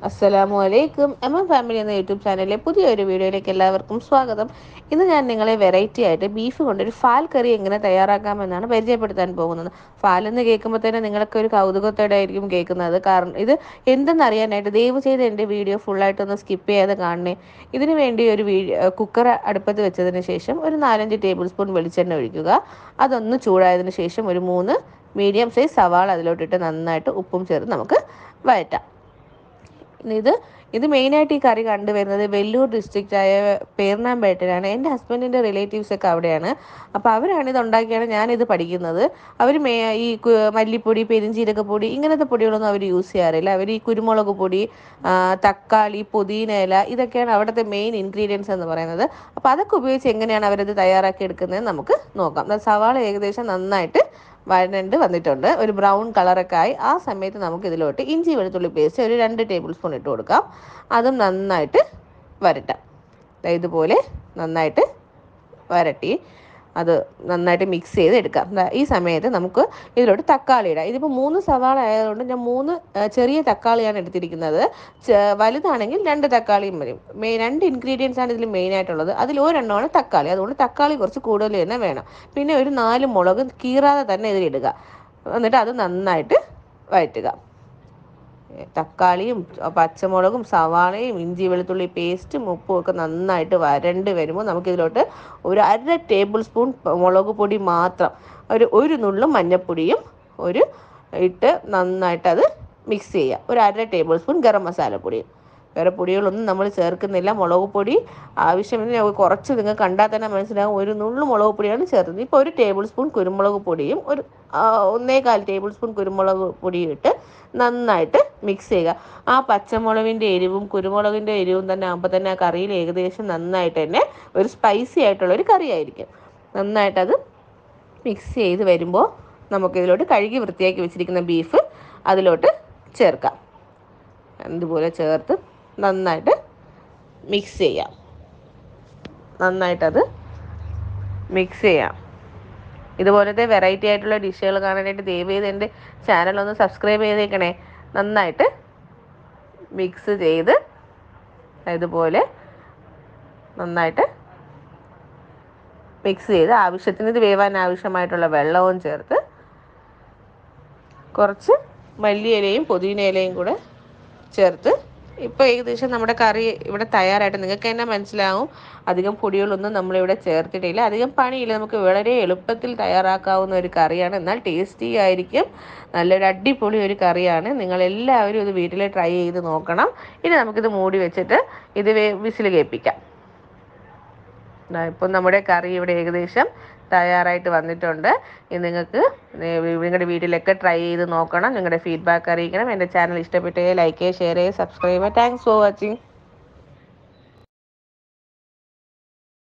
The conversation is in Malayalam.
അസ്സലാമു അലൈക്കും എം എം ഫാമിലി എന്ന യൂട്യൂബ് ചാനലിലെ പുതിയൊരു വീഡിയോയിലേക്ക് എല്ലാവർക്കും സ്വാഗതം ഇന്ന് ഞാൻ നിങ്ങളെ വെറൈറ്റി ആയിട്ട് ബീഫ് കൊണ്ടൊരു ഫാൽ കറി എങ്ങനെ തയ്യാറാക്കാമെന്നാണ് പരിചയപ്പെടുത്താൻ പോകുന്നത് ഫാൽ എന്ന് കേൾക്കുമ്പോൾ തന്നെ നിങ്ങൾക്ക് ഒരു കൗതുകത്തോടെ ആയിരിക്കും കേൾക്കുന്നത് കാരണം ഇത് എന്തെന്നറിയാനായിട്ട് ദയവ് ചെയ്ത് എൻ്റെ വീഡിയോ ഫുള്ളായിട്ടൊന്ന് സ്കിപ്പ് ചെയ്യാതെ കാണണേ ഇതിന് വേണ്ടി ഒരു വീഡിയോ കുക്കർ അടുപ്പത്ത് വെച്ചതിന് ശേഷം ഒരു നാലഞ്ച് ടേബിൾ സ്പൂൺ വെളിച്ചെണ്ണ ഒഴിക്കുക അതൊന്ന് ചൂടായതിനു ശേഷം ഒരു മൂന്ന് മീഡിയം സൈസ് സവാള അതിലോട്ടിട്ട് നന്നായിട്ട് ഉപ്പും ചേർത്ത് നമുക്ക് വഴറ്റാം ഇത് ഇത് മെയിനായിട്ട് ഈ കറി കണ്ടുവരുന്നത് വെല്ലൂർ ഡിസ്ട്രിക്റ്റായ പേർണാമ്പേട്ടിലാണ് എൻ്റെ ഹസ്ബൻഡിൻ്റെ റിലേറ്റീവ്സ് ഒക്കെ അവിടെയാണ് അപ്പോൾ അവരാണ് ഇത് ഉണ്ടാക്കിയാണ് ഞാനിത് പഠിക്കുന്നത് അവർ മേ ഈ മല്ലിപ്പൊടി പെരിഞ്ചീരകപ്പൊടി ഇങ്ങനത്തെ പൊടികളൊന്നും അവർ യൂസ് ചെയ്യാറില്ല അവർ ഈ കുരുമുളക് പൊടി തക്കാളി പുതിന ഇല ഇതൊക്കെയാണ് അവിടുത്തെ മെയിൻ ഇൻഗ്രീഡിയൻസ് എന്ന് പറയുന്നത് അപ്പോൾ അതൊക്കെ ഉപയോഗിച്ച് എങ്ങനെയാണ് അവരത് തയ്യാറാക്കി എടുക്കുന്നത് നമുക്ക് നോക്കാം സവാള ഏകദേശം നന്നായിട്ട് വഴണ്ട് വന്നിട്ടുണ്ട് ഒരു ബ്രൗൺ കളറൊക്കെ ആയി ആ സമയത്ത് നമുക്ക് ഇതിലോട്ട് ഇഞ്ചി വെളുത്തുള്ളി പേസ്റ്റ് ഒരു രണ്ട് ടേബിൾ സ്പൂൺ ഇട്ട് കൊടുക്കാം അതും നന്നായിട്ട് വരട്ടാം ഇതുപോലെ നന്നായിട്ട് വരട്ടി അത് നന്നായിട്ട് മിക്സ് ചെയ്ത് എടുക്കാം ഈ സമയത്ത് നമുക്ക് ഇതിലോട്ട് തക്കാളി ഇടാം ഇതിപ്പോൾ മൂന്ന് സവാള ആയതുകൊണ്ട് ഞാൻ മൂന്ന് ചെറിയ തക്കാളിയാണ് എടുത്തിരിക്കുന്നത് വലുതാണെങ്കിൽ രണ്ട് തക്കാളിയും മതി മെയിൻ രണ്ട് ഇൻഗ്രീഡിയൻസ് ആണ് ഇതിൽ മെയിൻ ആയിട്ടുള്ളത് അതിൽ ഒരെണ്ണമാണ് തക്കാളി അതുകൊണ്ട് തക്കാളി കുറച്ച് കൂടുതൽ തന്നെ വേണം പിന്നെ ഒരു നാല് മുളക് കീറാതെ തന്നെ ഇതിലിടുക എന്നിട്ട് അത് നന്നായിട്ട് വഴറ്റുക തക്കാളിയും പച്ചമുളകും സവാളയും ഇഞ്ചി വെളുത്തുള്ളി പേസ്റ്റും ഉപ്പും ഒക്കെ നന്നായിട്ട് വരണ്ട് വരുമ്പോൾ നമുക്കിതിലോട്ട് ഒരു അര ടേബിൾ സ്പൂൺ മുളക് പൊടി മാത്രം ഒരു ഒരു നുള്ളും മഞ്ഞൾപ്പൊടിയും ഒരു ഇട്ട് നന്നായിട്ട് അത് മിക്സ് ചെയ്യുക ഒരു അര ടേബിൾ സ്പൂൺ ഗരം മസാലപ്പൊടിയും വേറെ പൊടികളൊന്നും നമ്മൾ ചേർക്കുന്നില്ല മുളക് പൊടി ആവശ്യമില്ല കുറച്ച് നിങ്ങൾ കണ്ടാൽ തന്നെ മനസ്സിലാകും ഒരു നുള്ളു മുളക് പൊടിയാണ് ചേർക്കുന്നത് ഇപ്പോൾ ഒരു ടേബിൾ സ്പൂൺ കുരുമുളക് പൊടിയും ഒരു ഒന്നേകാൽ ടേബിൾ സ്പൂൺ കുരുമുളക് പൊടിയും ഇട്ട് നന്നായിട്ട് മിക്സ് ചെയ്യുക ആ പച്ചമുളകിൻ്റെ എരിവും കുരുമുളകിൻ്റെ എരിവും തന്നെ ആകുമ്പോൾ തന്നെ ആ കറിയിൽ ഏകദേശം നന്നായിട്ട് തന്നെ ഒരു സ്പൈസി ആയിട്ടുള്ള ഒരു കറി ആയിരിക്കും നന്നായിട്ടത് മിക്സ് ചെയ്ത് വരുമ്പോൾ നമുക്കിതിലോട്ട് കഴുകി വൃത്തിയാക്കി വെച്ചിരിക്കുന്ന ബീഫ് അതിലോട്ട് ചേർക്കാം ഇതുപോലെ ചേർത്ത് നന്നായിട്ട് മിക്സ് ചെയ്യാം നന്നായിട്ടത് മിക്സ് ചെയ്യാം ഇതുപോലത്തെ വെറൈറ്റി ആയിട്ടുള്ള ഡിഷുകൾ കാണാനായിട്ട് ദയവ് ചെയ്ത് എൻ്റെ ചാനൽ ഒന്ന് സബ്സ്ക്രൈബ് ചെയ്തേക്കണേ നന്നായിട്ട് മിക്സ് ചെയ്ത് ഇതുപോലെ നന്നായിട്ട് മിക്സ് ചെയ്ത് ആവശ്യത്തിന് ഇത് വേവാൻ ആവശ്യമായിട്ടുള്ള വെള്ളവും ചേർത്ത് കുറച്ച് മല്ലിയിലയും പുതിന ഇലയും കൂടെ ചേർത്ത് ഇപ്പോൾ ഏകദേശം നമ്മുടെ കറി ഇവിടെ തയ്യാറായിട്ട് നിങ്ങൾക്ക് തന്നെ മനസ്സിലാവും അധികം പൊടികളൊന്നും നമ്മളിവിടെ ചേർത്തിട്ടില്ല അധികം പണിയില്ല നമുക്ക് വളരെ എളുപ്പത്തിൽ തയ്യാറാക്കാവുന്ന ഒരു കറിയാണ് എന്നാൽ ടേസ്റ്റി ആയിരിക്കും നല്ലൊരു അടിപൊളി ഒരു കറിയാണ് നിങ്ങളെല്ലാവരും ഇത് വീട്ടിൽ ട്രൈ ചെയ്ത് നോക്കണം ഇനി നമുക്കിത് മൂടി വെച്ചിട്ട് ഇത് വിസിൽ കേൾപ്പിക്കാം ഇപ്പം നമ്മുടെ കറി ഇവിടെ ഏകദേശം തയ്യാറായിട്ട് വന്നിട്ടുണ്ട് ഇത് നിങ്ങൾക്ക് നിങ്ങളുടെ വീട്ടിലൊക്കെ ട്രൈ ചെയ്ത് നോക്കണം നിങ്ങളുടെ ഫീഡ്ബാക്ക് അറിയിക്കണം എൻ്റെ ചാനൽ ഇഷ്ടപ്പെട്ടേ ലൈക്ക് ചെയ്യുക ഷെയർ ചെയ്യുക സബ്സ്ക്രൈബ് ചെയ്യുക താങ്ക്സ് ഫോർ വാച്ചിങ്